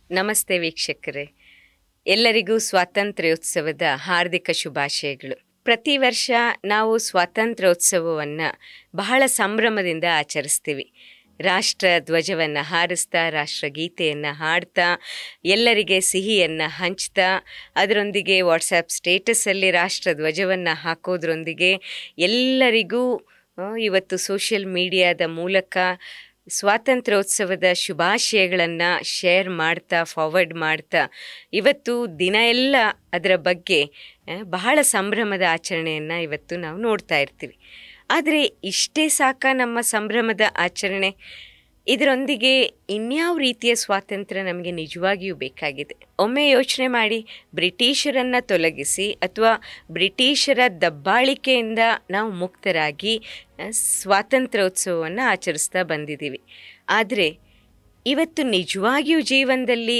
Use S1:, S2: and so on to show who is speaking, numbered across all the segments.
S1: ನಮಸ್ತೆ ವೀಕ್ಷಕರೇ ಎಲ್ಲರಿಗೂ ಸ್ವಾತಂತ್ರ್ಯೋತ್ಸವದ ಹಾರ್ದಿಕ ಶುಭಾಶಯಗಳು ಪ್ರತಿ ವರ್ಷ ನಾವು ಸ್ವಾತಂತ್ರ್ಯೋತ್ಸವವನ್ನು ಬಹಳ ಸಂಭ್ರಮದಿಂದ ಆಚರಿಸ್ತೀವಿ ರಾಷ್ಟ್ರ ಧ್ವಜವನ್ನು ಹಾರಿಸ್ತಾ ರಾಷ್ಟ್ರಗೀತೆಯನ್ನು ಹಾಡ್ತಾ ಎಲ್ಲರಿಗೆ ಸಿಹಿಯನ್ನು ಹಂಚ್ತಾ ಅದರೊಂದಿಗೆ ವಾಟ್ಸಪ್ ಸ್ಟೇಟಸಲ್ಲಿ ರಾಷ್ಟ್ರ ಧ್ವಜವನ್ನು ಹಾಕೋದ್ರೊಂದಿಗೆ ಎಲ್ಲರಿಗೂ ಆ, ಇವತ್ತು ಸೋಷಿಯಲ್ ಮೀಡಿಯಾದ ಮೂಲಕ ಸ್ವಾತಂತ್ರ್ಯೋತ್ಸವದ ಶುಭಾಶಯಗಳನ್ನು ಶೇರ್ ಮಾಡ್ತಾ ಫಾರ್ವರ್ಡ್ ಮಾಡ್ತಾ ಇವತ್ತು ದಿನ ಎಲ್ಲ ಅದರ ಬಗ್ಗೆ ಆ, ಬಹಳ ಸಂಭ್ರಮದ ಆಚರಣೆಯನ್ನು ಇವತ್ತು ನಾವು ನೋಡ್ತಾ ಇರ್ತೀವಿ ಆದರೆ ಇಷ್ಟೇ ಸಾಕ ನಮ್ಮ ಸಂಭ್ರಮದ ಆಚರಣೆ ಇದರೊಂದಿಗೆ ಇನ್ಯಾವ ರೀತಿಯ ಸ್ವಾತಂತ್ರ್ಯ ನಮಗೆ ನಿಜವಾಗಿಯೂ ಬೇಕಾಗಿದೆ ಒಮ್ಮೆ ಯೋಚನೆ ಮಾಡಿ ಬ್ರಿಟಿಷರನ್ನು ತೊಲಗಿಸಿ ಅಥವಾ ಬ್ರಿಟಿಷರ ದಬ್ಬಾಳಿಕೆಯಿಂದ ನಾವು ಮುಕ್ತರಾಗಿ ಆ, ಸ್ವಾತಂತ್ರ್ಯೋತ್ಸವವನ್ನು ಆಚರಿಸ್ತಾ ಬಂದಿದ್ದೀವಿ ಆದರೆ ಇವತ್ತು ನಿಜವಾಗಿಯೂ ಜೀವನದಲ್ಲಿ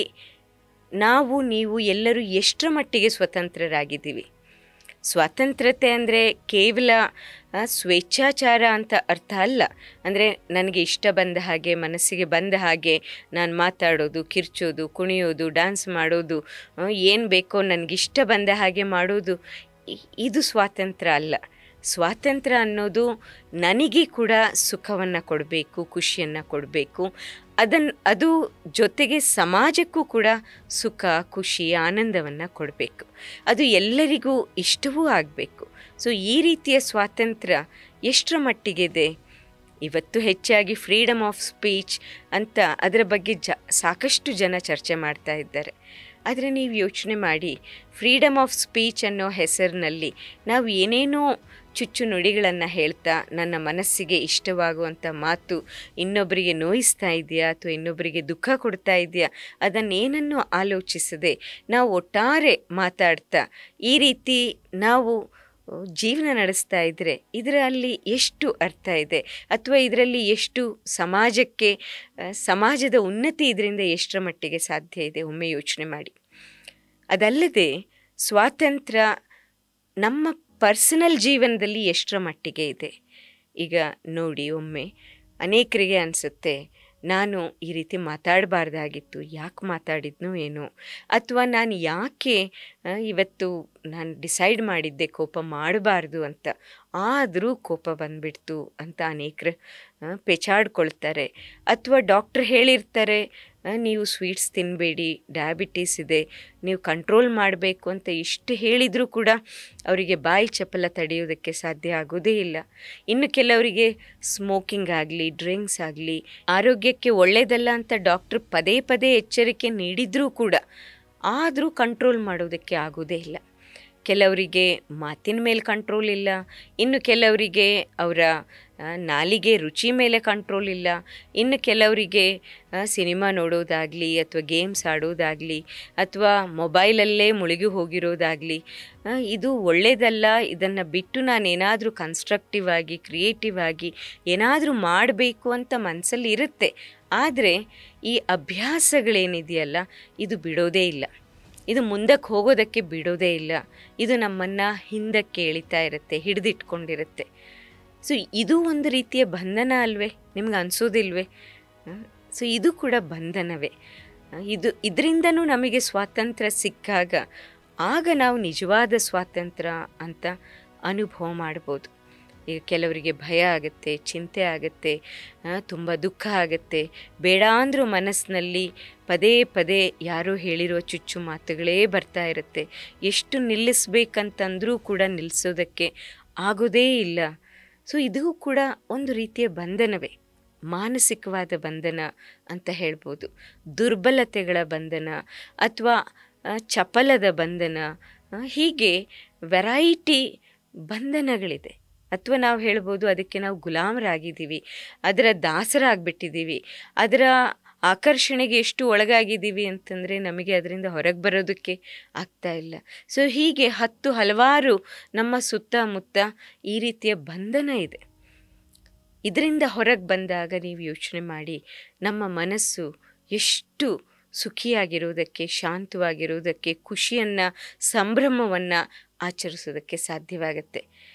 S1: ನಾವು ನೀವು ಎಲ್ಲರೂ ಎಷ್ಟರ ಮಟ್ಟಿಗೆ ಸ್ವತಂತ್ರರಾಗಿದ್ದೀವಿ ಸ್ವಾತಂತ್ರ್ಯತೆ ಅಂದರೆ ಕೇವಲ ಆ, ಸ್ವೇಚ್ಛಾಚಾರ ಅಂತ ಅರ್ಥ ಅಲ್ಲ ಅಂದರೆ ನನಗೆ ಇಷ್ಟ ಬಂದ ಹಾಗೆ ಮನಸ್ಸಿಗೆ ಬಂದ ಹಾಗೆ ನಾನು ಮಾತಾಡೋದು ಕಿರ್ಚೋದು ಕುಣಿಯೋದು ಡ್ಯಾನ್ಸ್ ಮಾಡೋದು ಏನು ಬೇಕೋ ನನಗಿಷ್ಟ ಬಂದ ಹಾಗೆ ಮಾಡೋದು ಇ- ಇದು ಸ್ವಾತಂತ್ರ್ಯ ಅಲ್ಲ ಸ್ವಾತಂತ್ರ್ಯ ಅನ್ನೋದು ನನಗೆ ಕೂಡ ಸುಖವನ್ನು ಕೊಡಬೇಕು ಖುಷಿಯನ್ನು ಕೊಡಬೇಕು ಅದನ್ನು ಅದು ಜೊತೆಗೆ ಸಮಾಜಕ್ಕೂ ಕೂಡ ಸುಖ ಖುಷಿ ಆನಂದವನ್ನು ಕೊಡಬೇಕು ಅದು ಎಲ್ಲರಿಗೂ ಇಷ್ಟವೂ ಆಗಬೇಕು ಸೊ ಈ ರೀತಿಯ ಸ್ವಾತಂತ್ರ್ಯ ಎಷ್ಟರ ಮಟ್ಟಿಗಿದೆ ಇವತ್ತು ಹೆಚ್ಚಾಗಿ ಫ್ರೀಡಮ್ ಆಫ್ ಸ್ಪೀಚ್ ಅಂತ ಅದರ ಬಗ್ಗೆ ಜ ಸಾಕಷ್ಟು ಜನ ಚರ್ಚೆ ಮಾಡ್ತಾ ಇದ್ದಾರೆ ಆದರೆ ನೀವು ಯೋಚನೆ ಮಾಡಿ ಫ್ರೀಡಮ್ ಆಫ್ ಸ್ಪೀಚ್ ಅನ್ನೋ ಹೆಸರಿನಲ್ಲಿ ನಾವು ಏನೇನೋ ಚುಚ್ಚು ನುಡಿಗಳನ್ನು ಹೇಳ್ತಾ ನನ್ನ ಮನಸ್ಸಿಗೆ ಇಷ್ಟವಾಗುವಂಥ ಮಾತು ಇನ್ನೊಬ್ಬರಿಗೆ ನೋಯಿಸ್ತಾ ಇದೆಯಾ ಅಥವಾ ಇನ್ನೊಬ್ಬರಿಗೆ ದುಃಖ ಕೊಡ್ತಾ ಇದೆಯಾ ಅದನ್ನೇನನ್ನು ಆಲೋಚಿಸದೆ ನಾವು ಒಟ್ಟಾರೆ ಮಾತಾಡ್ತಾ ಈ ರೀತಿ ನಾವು ಜೀವನ ನಡೆಸ್ತಾ ಇದ್ದರೆ ಇದರಲ್ಲಿ ಎಷ್ಟು ಅರ್ಥ ಇದೆ ಅಥವಾ ಇದರಲ್ಲಿ ಎಷ್ಟು ಸಮಾಜಕ್ಕೆ ಆ, ಸಮಾಜದ ಉನ್ನತಿ ಇದರಿಂದ ಎಷ್ಟರ ಮಟ್ಟಿಗೆ ಸಾಧ್ಯ ಇದೆ ಒಮ್ಮೆ ಯೋಚನೆ ಮಾಡಿ ಅದಲ್ಲದೆ ಸ್ವಾತಂತ್ರ್ಯ ನಮ್ಮ ಪರ್ಸನಲ್ ಜೀವನದಲ್ಲಿ ಎಷ್ಟರ ಮಟ್ಟಿಗೆ ಇದೆ ಈಗ ನೋಡಿ ಒಮ್ಮೆ ಅನೇಕರಿಗೆ ಅನಿಸುತ್ತೆ ನಾನು ಈ ರೀತಿ ಮಾತಾಡಬಾರ್ದಾಗಿತ್ತು ಯಾಕೆ ಮಾತಾಡಿದ್ನೋ ಏನೋ ಅಥವಾ ನಾನು ಯಾಕೆ ಆ, ಇವತ್ತು ನಾನು ಡಿಸೈಡ್ ಮಾಡಿದ್ದೆ ಕೋಪ ಮಾಡಬಾರ್ದು ಅಂತ ಆದರೂ ಕೋಪ ಬಂದ್ಬಿಡ್ತು ಅಂತ ಅನೇಕರು ಆ, ಪೆಚಾಡ್ಕೊಳ್ತಾರೆ ಅಥವಾ ಡಾಕ್ಟ್ರ್ ಹೇಳಿರ್ತಾರೆ ಆ, ನೀವು ಸ್ವೀಟ್ಸ್ ತಿನ್ನಬೇಡಿ ಡಯಾಬಿಟೀಸ್ ಇದೆ ನೀವು ಕಂಟ್ರೋಲ್ ಮಾಡಬೇಕು ಅಂತ ಇಷ್ಟು ಹೇಳಿದರೂ ಕೂಡ ಅವರಿಗೆ ಬಾಯಿ ಚಪಲ ತಡೆಯೋದಕ್ಕೆ ಸಾಧ್ಯ ಆಗೋದೇ ಇಲ್ಲ ಇನ್ನು ಕೆಲವರಿಗೆ ಸ್ಮೋಕಿಂಗ್ ಆಗಲಿ ಡ್ರಿಂಕ್ಸ್ ಆಗಲಿ ಆರೋಗ್ಯಕ್ಕೆ ಒಳ್ಳೆಯದಲ್ಲ ಅಂತ ಡಾಕ್ಟ್ರ್ ಪದೇ ಪದೇ ಎಚ್ಚರಿಕೆ ನೀಡಿದರೂ ಕೂಡ ಆದರೂ ಕಂಟ್ರೋಲ್ ಮಾಡೋದಕ್ಕೆ ಆಗೋದೇ ಇಲ್ಲ ಕೆಲವರಿಗೆ ಮಾತಿನ ಮೇಲೆ ಕಂಟ್ರೋಲ್ ಇಲ್ಲ ಇನ್ನು ಕೆಲವರಿಗೆ ಅವರ ಆ, ನಾಲಿಗೆ ರುಚಿ ಮೇಲೆ ಕಂಟ್ರೋಲ್ ಇಲ್ಲ ಇನ್ನು ಕೆಲವರಿಗೆ ಆ, ಸಿನಿಮಾ ನೋಡೋದಾಗಲಿ ಅಥವಾ ಗೇಮ್ಸ್ ಆಡೋದಾಗಲಿ ಅಥವಾ ಮೊಬೈಲಲ್ಲೇ ಮುಳುಗಿ ಹೋಗಿರೋದಾಗಲಿ ಆ, ಇದು ಒಳ್ಳೆಯದಲ್ಲ ಇದನ್ನು ಬಿಟ್ಟು ನಾನು ಏನಾದರೂ ಕನ್ಸ್ಟ್ರಕ್ಟಿವ್ ಆಗಿ ಕ್ರಿಯೇಟಿವ್ ಆಗಿ ಏನಾದರೂ ಮಾಡಬೇಕು ಅಂತ ಮನಸ್ಸಲ್ಲಿ ಇರುತ್ತೆ ಆದರೆ ಈ ಅಭ್ಯಾಸಗಳೇನಿದೆಯಲ್ಲ ಇದು ಬಿಡೋದೇ ಇಲ್ಲ ಇದು ಮುಂದಕ್ಕೆ ಹೋಗೋದಕ್ಕೆ ಬಿಡೋದೇ ಇಲ್ಲ ಇದು ನಮ್ಮನ್ನು ಹಿಂದಕ್ಕೆ ಎಳಿತಾ ಇರುತ್ತೆ ಹಿಡಿದಿಟ್ಕೊಂಡಿರುತ್ತೆ ಸೊ ಇದು ಒಂದು ರೀತಿಯ ಬಂಧನ ಅಲ್ವೇ ನಿಮ್ಗೆ ಅನಿಸೋದಿಲ್ವೇ ಸೊ ಇದು ಕೂಡ ಬಂಧನವೇ ಆ, ಇದು ಇದರಿಂದನೂ ನಮಗೆ ಸ್ವಾತಂತ್ರ್ಯ ಸಿಕ್ಕಾಗ ಆಗ ನಾವು ನಿಜವಾದ ಸ್ವಾತಂತ್ರ್ಯ ಅಂತ ಅನುಭವ ಮಾಡ್ಬೋದು ಈಗ ಕೆಲವರಿಗೆ ಭಯ ಆಗುತ್ತೆ ಚಿಂತೆ ಆಗುತ್ತೆ ತುಂಬ ದುಃಖ ಆಗುತ್ತೆ ಬೇಡ ಅಂದರೂ ಮನಸ್ಸಿನಲ್ಲಿ ಪದೇ ಪದೇ ಯಾರೋ ಹೇಳಿರೋ ಚುಚ್ಚು ಮಾತುಗಳೇ ಬರ್ತಾ ಇರುತ್ತೆ ಎಷ್ಟು ನಿಲ್ಲಿಸ್ಬೇಕಂತಂದರೂ ಕೂಡ ನಿಲ್ಲಿಸೋದಕ್ಕೆ ಆಗೋದೇ ಇಲ್ಲ ಸೊ ಇದು ಕೂಡ ಒಂದು ರೀತಿಯ ಬಂಧನವೇ ಮಾನಸಿಕವಾದ ಬಂಧನ ಅಂತ ಹೇಳ್ಬೋದು ದುರ್ಬಲತೆಗಳ ಬಂಧನ ಅಥವಾ ಆ, ಚಪಲದ ಬಂಧನ ಆ, ಹೀಗೆ ವೆರೈಟಿ ಬಂಧನಗಳಿದೆ ಅಥವಾ ನಾವು ಹೇಳ್ಬೋದು ಅದಕ್ಕೆ ನಾವು ಗುಲಾಮರಾಗಿದ್ದೀವಿ ಅದರ ದಾಸರಾಗ್ಬಿಟ್ಟಿದ್ದೀವಿ ಅದರ ಆಕರ್ಷಣೆಗೆ ಎಷ್ಟು ಒಳಗಾಗಿದ್ದೀವಿ ಅಂತಂದರೆ ನಮಗೆ ಅದರಿಂದ ಹೊರಗೆ ಬರೋದಕ್ಕೆ ಆಗ್ತಾ ಇಲ್ಲ ಸೊ ಹೀಗೆ ಹತ್ತು ಹಲವಾರು ನಮ್ಮ ಸುತ್ತಮುತ್ತ ಈ ರೀತಿಯ ಬಂಧನ ಇದೆ ಇದರಿಂದ ಹೊರಗೆ ಬಂದಾಗ ನೀವು ಯೋಚನೆ ಮಾಡಿ ನಮ್ಮ ಮನಸ್ಸು ಎಷ್ಟು ಸುಖಿಯಾಗಿರೋದಕ್ಕೆ ಶಾಂತವಾಗಿರೋದಕ್ಕೆ ಖುಷಿಯನ್ನು ಸಂಭ್ರಮವನ್ನು ಆಚರಿಸೋದಕ್ಕೆ ಸಾಧ್ಯವಾಗುತ್ತೆ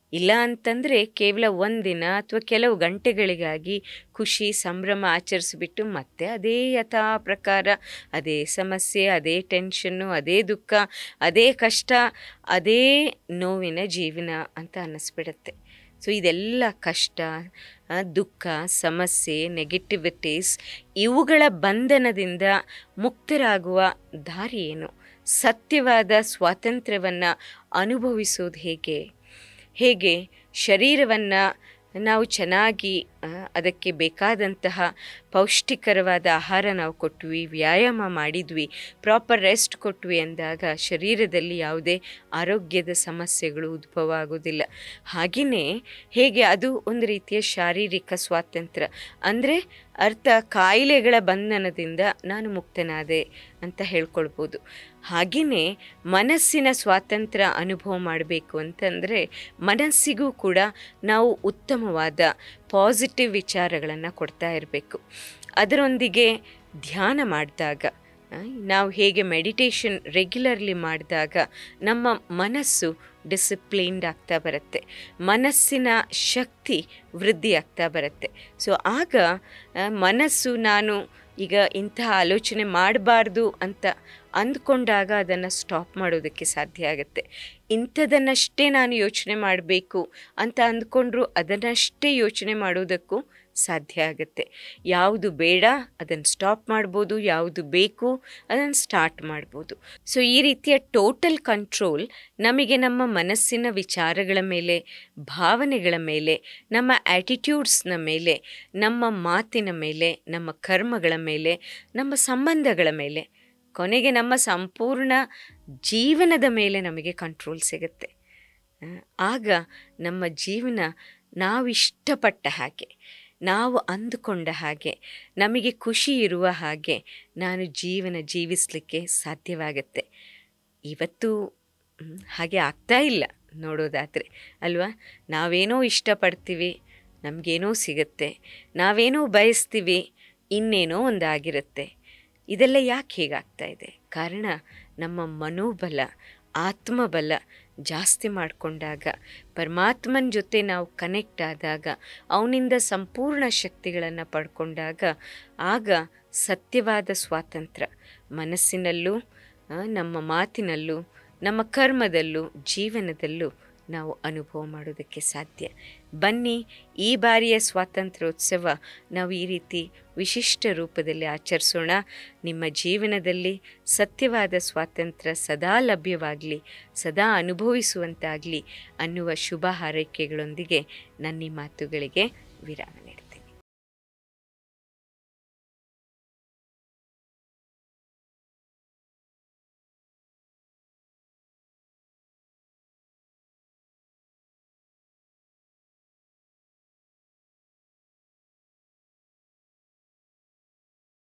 S1: ಇಲ್ಲ ಅಂತಂದರೆ ಕೇವಲ ಒಂದಿನ ಅಥವಾ ಕೆಲವು ಗಂಟೆಗಳಿಗಾಗಿ ಖುಷಿ ಸಂಭ್ರಮ ಆಚರಿಸಿಬಿಟ್ಟು ಮತ್ತೆ ಅದೇ ಯಥಾ ಪ್ರಕಾರ ಅದೇ ಸಮಸ್ಯೆ ಅದೇ ಟೆನ್ಷನ್ನು ಅದೇ ದುಃಖ ಅದೇ ಕಷ್ಟ ಅದೇ ನೋವಿನ ಜೀವನ ಅಂತ ಅನ್ನಿಸ್ಬಿಡುತ್ತೆ ಸೊ ಇದೆಲ್ಲ ಕಷ್ಟ ಆ, ದುಃಖ ಸಮಸ್ಯೆ ನೆಗೆಟಿವಿಟೀಸ್ ಇವುಗಳ ಬಂಧನದಿಂದ ಮುಕ್ತರಾಗುವ ದಾರಿ ಏನು ಸತ್ಯವಾದ ಸ್ವಾತಂತ್ರ್ಯವನ್ನು ಅನುಭವಿಸೋದು ಹೇಗೆ ಹೇಗೆ ಶರೀರವನ್ನು ನಾವು ಚೆನ್ನಾಗಿ ಆ, ಅದಕ್ಕೆ ಬೇಕಾದಂತಹ ಪೌಷ್ಟಿಕರವಾದ ಆಹಾರ ನಾವು ಕೊಟ್ವಿ ವ್ಯಾಯಾಮ ಮಾಡಿದ್ವಿ ಪ್ರಾಪರ್ ರೆಸ್ಟ್ ಕೊಟ್ವಿ ಅಂದಾಗ ಶರೀರದಲ್ಲಿ ಯಾವುದೇ ಆರೋಗ್ಯದ ಸಮಸ್ಯೆಗಳು ಉದ್ಭವ ಆಗೋದಿಲ್ಲ ಹಾಗೆಯೇ ಹೇಗೆ ಅದು ಒಂದು ರೀತಿಯ ಶಾರೀರಿಕ ಸ್ವಾತಂತ್ರ್ಯ ಅಂದರೆ ಅರ್ಥ ಕಾಯಿಲೆಗಳ ಬಂಧನದಿಂದ ನಾನು ಮುಕ್ತನಾದೆ ಅಂತ ಹೇಳ್ಕೊಳ್ಬೋದು ಹಾಗೆಯೇ ಮನಸ್ಸಿನ ಸ್ವಾತಂತ್ರ್ಯ ಅನುಭವ ಮಾಡಬೇಕು ಅಂತಂದರೆ ಮನಸ್ಸಿಗೂ ಕೂಡ ನಾವು ಉತ್ತಮವಾದ ಪಾಸಿಟಿವ್ ವಿಚಾರಗಳನ್ನು ಕೊಡ್ತಾ ಇರಬೇಕು ಅದರೊಂದಿಗೆ ಧ್ಯಾನ ಮಾಡಿದಾಗ ಆ, ನಾವು ಹೇಗೆ ಮೆಡಿಟೇಷನ್ ರೆಗ್ಯುಲರ್ಲಿ ಮಾಡಿದಾಗ ನಮ್ಮ ಮನಸ್ಸು ಡಿಸಿಪ್ಲಿನ್ಡ್ ಆಗ್ತಾ ಬರುತ್ತೆ ಮನಸ್ಸಿನ ಶಕ್ತಿ ವೃದ್ಧಿ ಆಗ್ತಾ ಬರುತ್ತೆ ಸೊ ಆಗ ಆ, ಮನಸ್ಸು ನಾನು ಈಗ ಇಂತಹ ಆಲೋಚನೆ ಮಾಡಬಾರ್ದು ಅಂತ ಅಂದ್ಕೊಂಡಾಗ ಅದನ್ನು ಸ್ಟಾಪ್ ಮಾಡೋದಕ್ಕೆ ಸಾಧ್ಯ ಆಗುತ್ತೆ ಇಂಥದನ್ನಷ್ಟೇ ನಾನು ಯೋಚನೆ ಮಾಡಬೇಕು ಅಂತ ಅಂದ್ಕೊಂಡ್ರು ಅದನ್ನಷ್ಟೇ ಯೋಚನೆ ಮಾಡೋದಕ್ಕೂ ಸಾಧ್ಯ ಆಗುತ್ತೆ ಯಾವುದು ಬೇಡ ಅದನ್ನು ಸ್ಟಾಪ್ ಮಾಡ್ಬೋದು ಯಾವುದು ಬೇಕು ಅದನ್ನು ಸ್ಟಾರ್ಟ್ ಮಾಡ್ಬೋದು ಸೊ ಈ ರೀತಿಯ ಟೋಟಲ್ ಕಂಟ್ರೋಲ್ ನಮಗೆ ನಮ್ಮ ಮನಸ್ಸಿನ ವಿಚಾರಗಳ ಮೇಲೆ ಭಾವನೆಗಳ ಮೇಲೆ ನಮ್ಮ ಆ್ಯಟಿಟ್ಯೂಡ್ಸ್ನ ಮೇಲೆ ನಮ್ಮ ಮಾತಿನ ಮೇಲೆ ನಮ್ಮ ಕರ್ಮಗಳ ಮೇಲೆ ನಮ್ಮ ಸಂಬಂಧಗಳ ಮೇಲೆ ಕೊನೆಗೆ ನಮ್ಮ ಸಂಪೂರ್ಣ ಜೀವನದ ಮೇಲೆ ನಮಗೆ ಕಂಟ್ರೋಲ್ ಸಿಗುತ್ತೆ ಆ, ಆಗ ನಮ್ಮ ಜೀವನ ನಾವು ಇಷ್ಟಪಟ್ಟ ಹಾಗೆ ನಾವು ಅಂದುಕೊಂಡ ಹಾಗೆ ನಮಗೆ ಖುಷಿ ಇರುವ ಹಾಗೆ ನಾನು ಜೀವನ ಜೀವಿಸಲಿಕ್ಕೆ ಸಾಧ್ಯವಾಗುತ್ತೆ ಇವತ್ತು ಮ್, ಹಾಗೆ ಆಗ್ತಾ ಇಲ್ಲ ನೋಡೋದಾದರೆ ಅಲ್ವಾ ನಾವೇನೋ ಇಷ್ಟಪಡ್ತೀವಿ ನಮಗೇನೋ ಸಿಗುತ್ತೆ ನಾವೇನೋ ಬಯಸ್ತೀವಿ ಇನ್ನೇನೋ ಒಂದಾಗಿರುತ್ತೆ ಇದೆಲ್ಲ ಯಾಕೆ ಹೀಗಾಗ್ತಾ ಇದೆ ಕಾರಣ ನಮ್ಮ ಮನೋಬಲ ಆತ್ಮಬಲ ಜಾಸ್ತಿ ಮಾಡಿಕೊಂಡಾಗ ಪರಮಾತ್ಮನ ಜೊತೆ ನಾವು ಕನೆಕ್ಟ್ ಆದಾಗ ಅವನಿಂದ ಸಂಪೂರ್ಣ ಶಕ್ತಿಗಳನ್ನು ಪಡ್ಕೊಂಡಾಗ ಆಗ ಸತ್ಯವಾದ ಸ್ವಾತಂತ್ರ್ಯ ಮನಸ್ಸಿನಲ್ಲೂ ಆ, ನಮ್ಮ ಮಾತಿನಲ್ಲೂ ನಮ್ಮ ಕರ್ಮದಲ್ಲೂ ಜೀವನದಲ್ಲೂ ನಾವು ಅನುಭವ ಮಾಡೋದಕ್ಕೆ ಸಾಧ್ಯ ಬನ್ನಿ ಈ ಬಾರಿಯ ಸ್ವಾತಂತ್ರ್ಯೋತ್ಸವ ನಾವು ಈ ರೀತಿ ವಿಶಿಷ್ಟ ರೂಪದಲ್ಲಿ ಆಚರಿಸೋಣ ನಿಮ್ಮ ಜೀವನದಲ್ಲಿ ಸತ್ಯವಾದ ಸ್ವಾತಂತ್ರ್ಯ ಸದಾ ಲಭ್ಯವಾಗಲಿ ಸದಾ ಅನುಭವಿಸುವಂತಾಗಲಿ ಅನ್ನುವ ಶುಭ ಹಾರೈಕೆಗಳೊಂದಿಗೆ ನನ್ನ ಈ ಮಾತುಗಳಿಗೆ ವಿರಾಮ ನೀಡ್ತೀನಿ